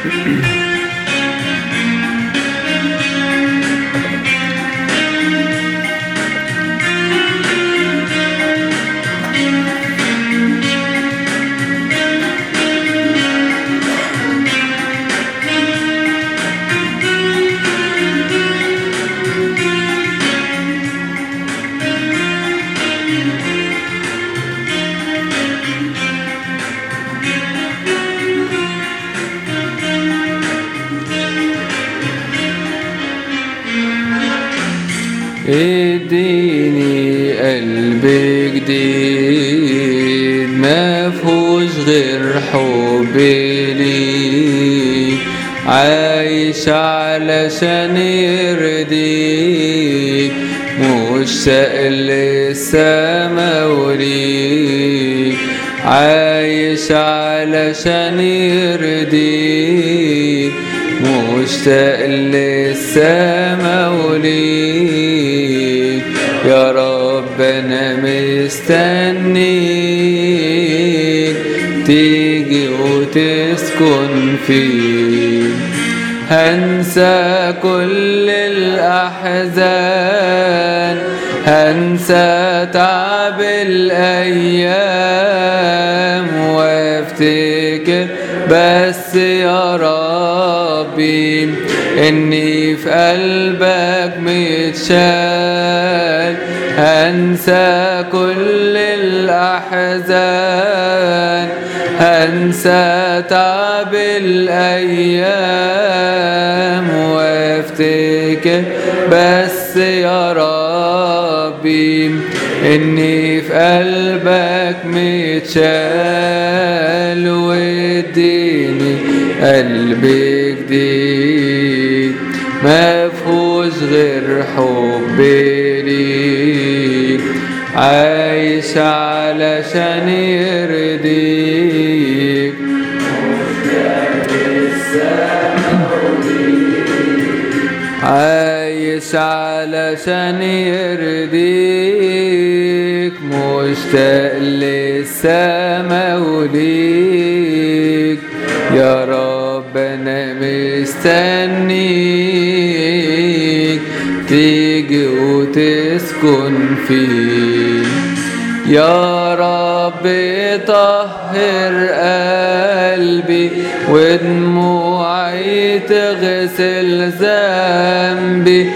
اديني قلب جديد ما فيهوش غير حبي ليك عايش علشان يرضيك مشتاق للسما وليك عايش علشان يرضيك مشتاق للسما وليك يا رب انا مستنيك تيجي وتسكن فيك هنسى كل الأحزان هنسى تعب الأيام وافتكر بس يا ربي إني في قلبك متشال هنسى كل الأحزان هنسى تعب الأيام وافتكر بس يا ربي إني في قلبك متشال واديني قلب جديد ما فيهوش غير حبي ليك عايش علشان يرضيك عايش علشان يرضيك مشتاق للسما وليك يا رب انا مستنيك تيجي وتسكن فيك يا رب طهر قلبي ودموعي تغسل ذنبي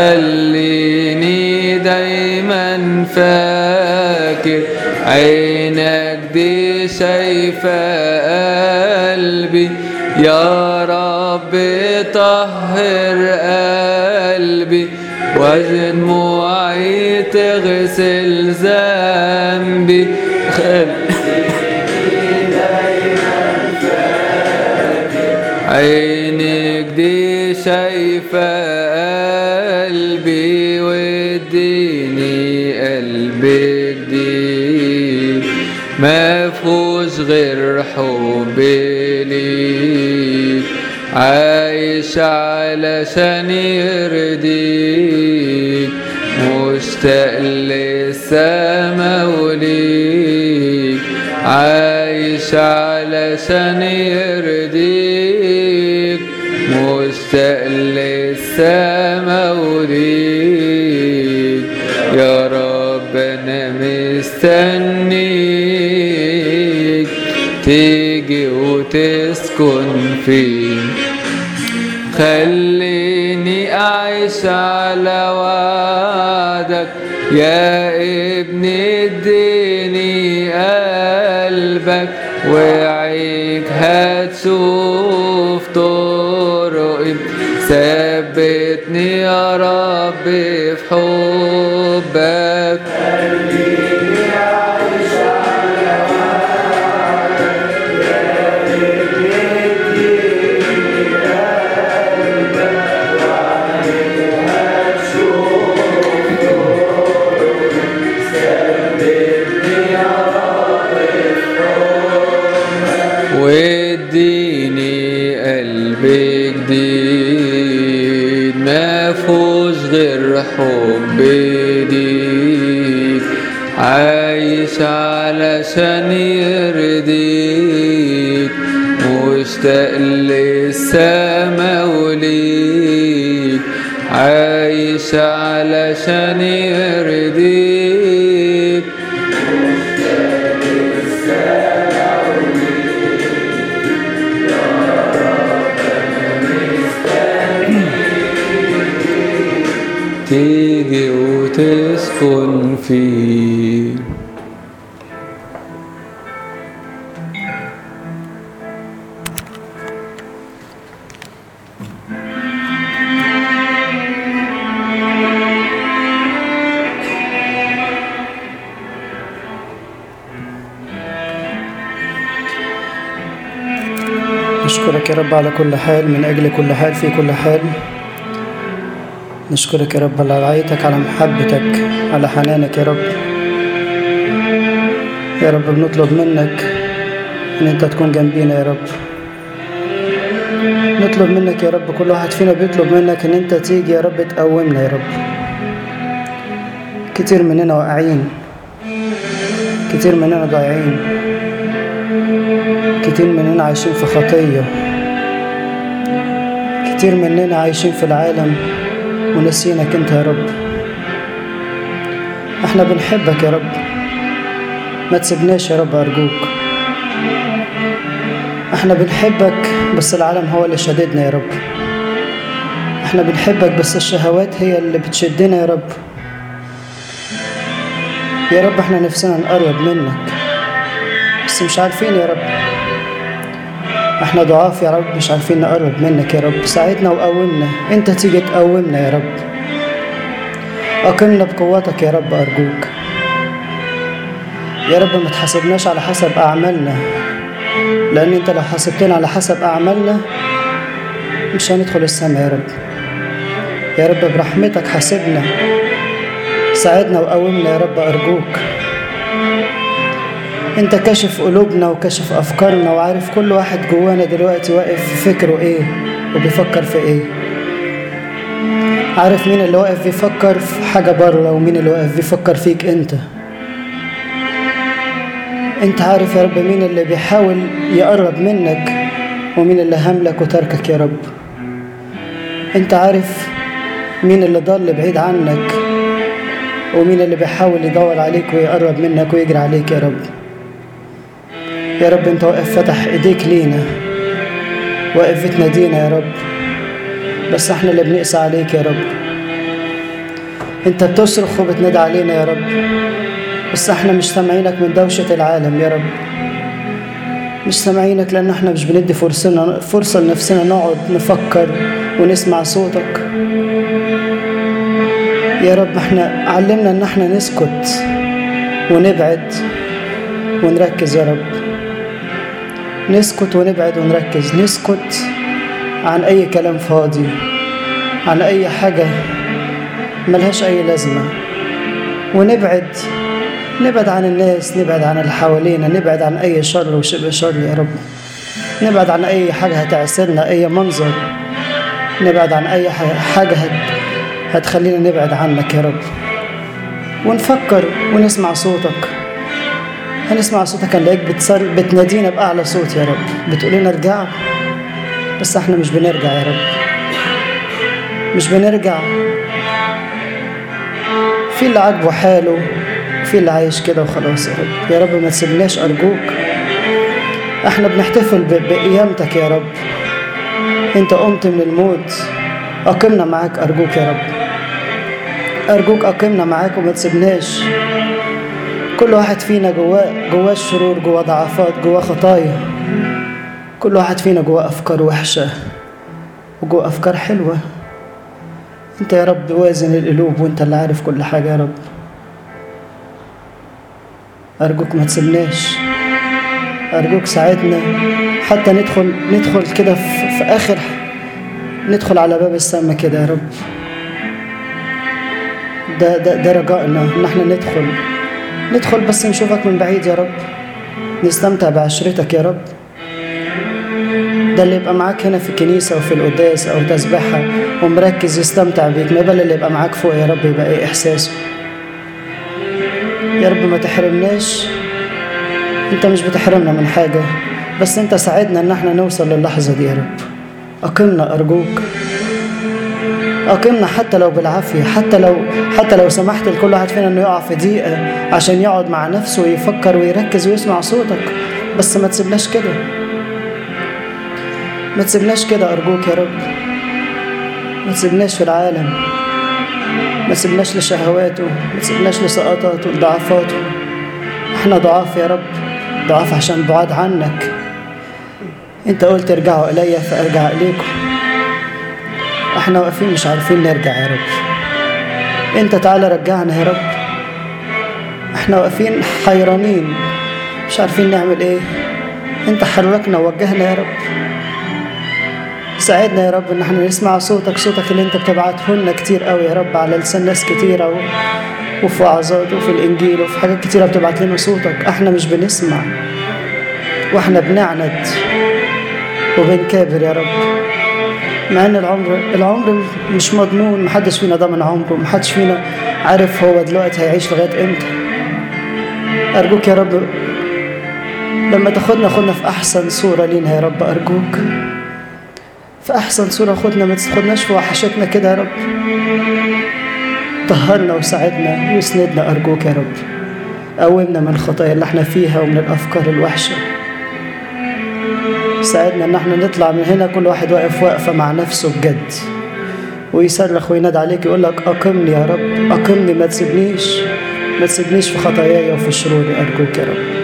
خليني دايما فاكر عينك دي شايفة قلبي يا رب طهر قلبي ودموعي تغسل ذنبي خل عينك دي شايفة قلبي واديني قلب جديد ما فيهوش غير حبي ليك عايش علشان يرضيك مشتاق للسما وليك عايش علشان يرضيك مشتاق للسما وليك يا رب انا مستنيك تيجي وتسكن فيه خليني أعيش على وعدك يا ابني اديني قلبك وعيك هتشوف طرقي ثبتني يا رب في حبك واديني قلب جديد ما فيهوش غير حب ليك عايش علشان يرضيك مشتاق للسما السما وليك عايش علشان يرضيك تيجي وتسكن فيه نشكرك يا رب على كل حال من أجل كل حال في كل حال نشكرك يا رب على رعايتك على محبتك على حنانك يا رب يا رب بنطلب منك ان انت تكون جنبينا يا رب نطلب منك يا رب كل واحد فينا بيطلب منك ان انت تيجي يا رب تقومنا يا رب كتير مننا واقعين كتير مننا ضايعين كتير مننا عايشين في خطية كتير مننا عايشين في العالم ونسينك انت يا رب احنا بنحبك يا رب ما تسيبناش يا رب ارجوك احنا بنحبك بس العالم هو اللي شددنا يا رب احنا بنحبك بس الشهوات هي اللي بتشدنا يا رب يا رب احنا نفسنا نقرب منك بس مش عارفين يا رب احنا ضعاف يا رب مش عارفين نقرب منك يا رب ساعدنا وقومنا انت تيجي تقومنا يا رب اقمنا بقوتك يا رب ارجوك يا رب ما تحاسبناش على حسب اعمالنا لان انت لو حاسبتنا على حسب اعمالنا مش هندخل السماء يا رب يا رب برحمتك حاسبنا ساعدنا وقومنا يا رب ارجوك انت كاشف قلوبنا وكاشف افكارنا وعارف كل واحد جوانا دلوقتي واقف في فكره ايه وبيفكر في ايه عارف مين اللي واقف بيفكر في حاجة بره ومين اللي واقف بيفكر فيك انت انت عارف يا رب مين اللي بيحاول يقرب منك ومين اللي هملك وتركك يا رب انت عارف مين اللي ضل بعيد عنك ومين اللي بيحاول يدور عليك ويقرب منك ويجري عليك يا رب يا رب انت واقف فتح ايديك لينا واقف بتنادينا يا رب بس احنا اللي بنقسى عليك يا رب انت بتصرخ وبتنادي علينا يا رب بس احنا مش سامعينك من دوشة العالم يا رب مش سامعينك لان احنا مش بندي فرصنا فرصة لنفسنا نقعد نفكر ونسمع صوتك يا رب احنا علمنا ان احنا نسكت ونبعد ونركز يا رب نسكت ونبعد ونركز نسكت عن أي كلام فاضي عن أي حاجة ملهاش أي لازمة ونبعد نبعد عن الناس نبعد عن اللي حوالينا نبعد عن أي شر وشبه شر يا رب نبعد عن أي حاجة هتعسرنا أي منظر نبعد عن أي حاجة هت... هتخلينا نبعد عنك يا رب ونفكر ونسمع صوتك هنسمع صوتك نلاقيك بتصر... بتنادينا بأعلى صوت يا رب بتقول لنا ارجعوا بس احنا مش بنرجع يا رب مش بنرجع في اللي عاجبه حاله وفي اللي عايش كده وخلاص يا رب يا رب ما تسيبناش أرجوك احنا بنحتفل ب... بقيامتك يا رب انت قمت من الموت أقمنا معاك أرجوك يا رب أرجوك أقمنا معاك وما تسيبناش كل واحد فينا جواه جواه الشرور جواه ضعفات جواه خطايا كل واحد فينا جواه أفكار وحشة وجواه أفكار حلوة أنت يا رب وازن القلوب وأنت اللي عارف كل حاجة يا رب أرجوك ما تسيبناش أرجوك ساعدنا حتى ندخل ندخل كده في, في آخر ندخل على باب السما كده يا رب ده ده ده رجائنا إن احنا ندخل ندخل بس نشوفك من بعيد يا رب نستمتع بعشرتك يا رب ده اللي يبقى معاك هنا في الكنيسة وفي القداس أو تسبحة ومركز يستمتع بيك ما بل اللي يبقى معاك فوق يا رب يبقى إيه إحساسه يا رب ما تحرمناش أنت مش بتحرمنا من حاجة بس أنت ساعدنا إن احنا نوصل للحظة دي يا رب أقمنا أرجوك أقمنا حتى لو بالعافية حتى لو حتى لو سمحت لكل واحد فينا إنه يقع في ضيقة عشان يقعد مع نفسه ويفكر ويركز ويسمع صوتك بس ما تسيبناش كده ما تسيبناش كده أرجوك يا رب ما تسيبناش في العالم ما تسيبناش لشهواته ما تسيبناش لسقطاته لضعفاته احنا ضعاف يا رب ضعاف عشان بعاد عنك انت قلت ارجعوا الي فارجع اليكم احنا واقفين مش عارفين نرجع يا رب انت تعالى رجعنا يا رب احنا واقفين حيرانين مش عارفين نعمل ايه انت حركنا ووجهنا يا رب ساعدنا يا رب ان احنا نسمع صوتك صوتك اللي انت بتبعته لنا كتير قوي يا رب على لسان ناس كتيره و... وفي وعظات وفي الانجيل وفي حاجات كتيره بتبعت لنا صوتك احنا مش بنسمع واحنا بنعند وبنكابر يا رب مع ان العمر العمر مش مضمون محدش فينا ضامن عمره محدش فينا عارف هو دلوقتي هيعيش لغايه امتى ارجوك يا رب لما تاخدنا خدنا في احسن صوره لينا يا رب ارجوك في احسن صوره خدنا ما تاخدناش في وحشتنا كده يا رب طهرنا وساعدنا واسندنا ارجوك يا رب قومنا من الخطايا اللي احنا فيها ومن الافكار الوحشه ساعدنا ان احنا نطلع من هنا كل واحد واقف واقفه مع نفسه بجد ويصرخ وينادي عليك يقول لك اقمني يا رب اقمني ما تسيبنيش ما تسيبنيش في خطاياي وفي شروري ارجوك يا رب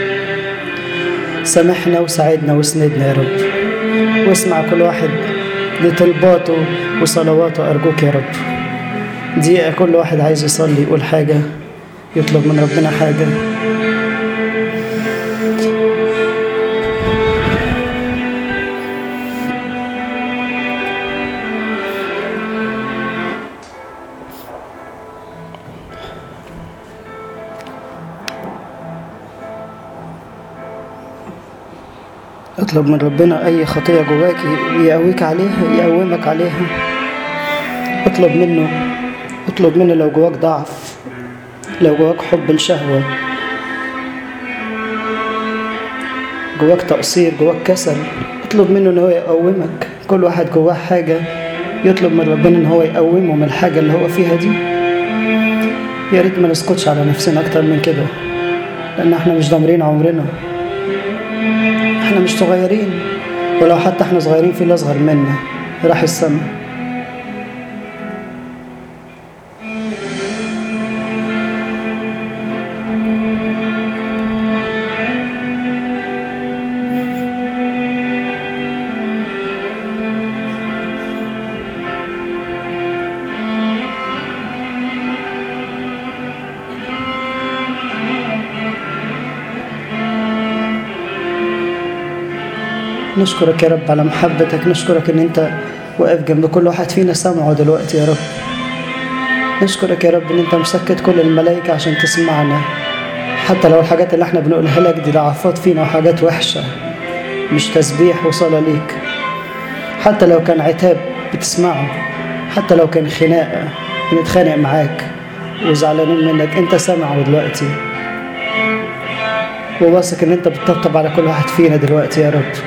سامحنا وساعدنا واسندنا يا رب واسمع كل واحد لطلباته وصلواته ارجوك يا رب دقيقه كل واحد عايز يصلي يقول حاجه يطلب من ربنا حاجه اطلب من ربنا اي خطيه جواك يقويك عليها يقومك عليها اطلب منه اطلب منه لو جواك ضعف لو جواك حب الشهوه جواك تقصير جواك كسل اطلب منه ان هو يقومك كل واحد جواه حاجه يطلب من ربنا ان هو يقومه من الحاجه اللي هو فيها دي يا ريت ما نسكتش على نفسنا اكتر من كده لان احنا مش ضامرين عمرنا احنا مش صغيرين ولو حتى احنا صغيرين في اللي اصغر منا راح السما نشكرك يا رب على محبتك نشكرك ان انت واقف جنب كل واحد فينا سامعه دلوقتي يا رب نشكرك يا رب ان انت مسكت كل الملائكة عشان تسمعنا حتى لو الحاجات اللي احنا بنقولها لك دي ضعفات فينا وحاجات وحشة مش تسبيح وصلاة ليك حتى لو كان عتاب بتسمعه حتى لو كان خناقة بنتخانق معاك وزعلانين منك انت سامعه دلوقتي وواثق ان انت بتطبطب على كل واحد فينا دلوقتي يا رب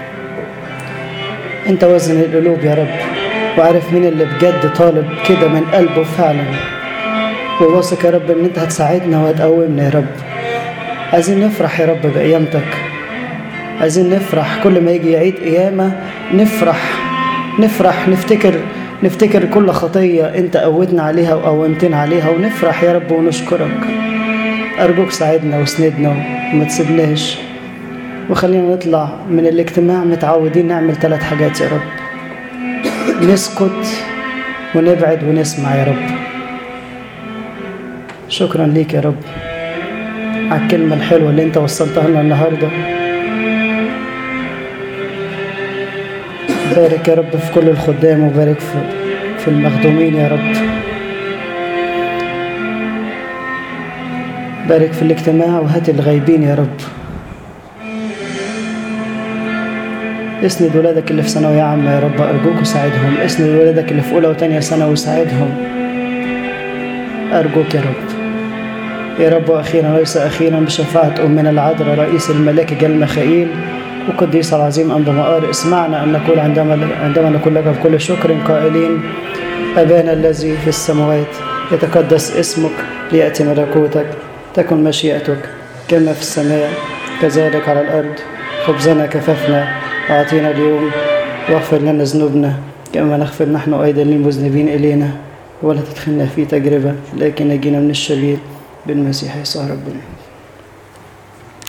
انت وزن القلوب يا رب وعارف مين اللي بجد طالب كده من قلبه فعلا وواثق يا رب ان انت هتساعدنا وهتقومنا يا رب عايزين نفرح يا رب بقيامتك عايزين نفرح كل ما يجي عيد قيامة نفرح نفرح نفتكر نفتكر كل خطية انت قوتنا عليها وقومتنا عليها ونفرح يا رب ونشكرك أرجوك ساعدنا واسندنا وما تسيبناش وخلينا نطلع من الاجتماع متعودين نعمل ثلاث حاجات يا رب نسكت ونبعد ونسمع يا رب شكرا ليك يا رب على الكلمة الحلوة اللي انت وصلتها لنا النهاردة بارك يا رب في كل الخدام وبارك في, في المخدومين يا رب بارك في الاجتماع وهات الغايبين يا رب اسند ولادك اللي في ثانوية عامة يا رب أرجوك وساعدهم اسند ولادك اللي في أولى وتانية سنة وساعدهم أرجوك يا رب يا رب وأخيرا وليس أخيرا بشفاعة أمنا العذراء رئيس الملائكة جل ميخائيل وقديس العظيم أنبا مقار اسمعنا أن نقول عندما عندما نقول لك بكل شكر قائلين أبانا الذي في السماوات يتقدس اسمك ليأتي ملكوتك تكن مشيئتك كما في السماء كذلك على الأرض خبزنا كففنا أعطينا اليوم واغفر لنا ذنوبنا كما نغفر نحن أيضا للمذنبين إلينا ولا تدخلنا في تجربة لكن نجينا من الشرير بالمسيح يسوع ربنا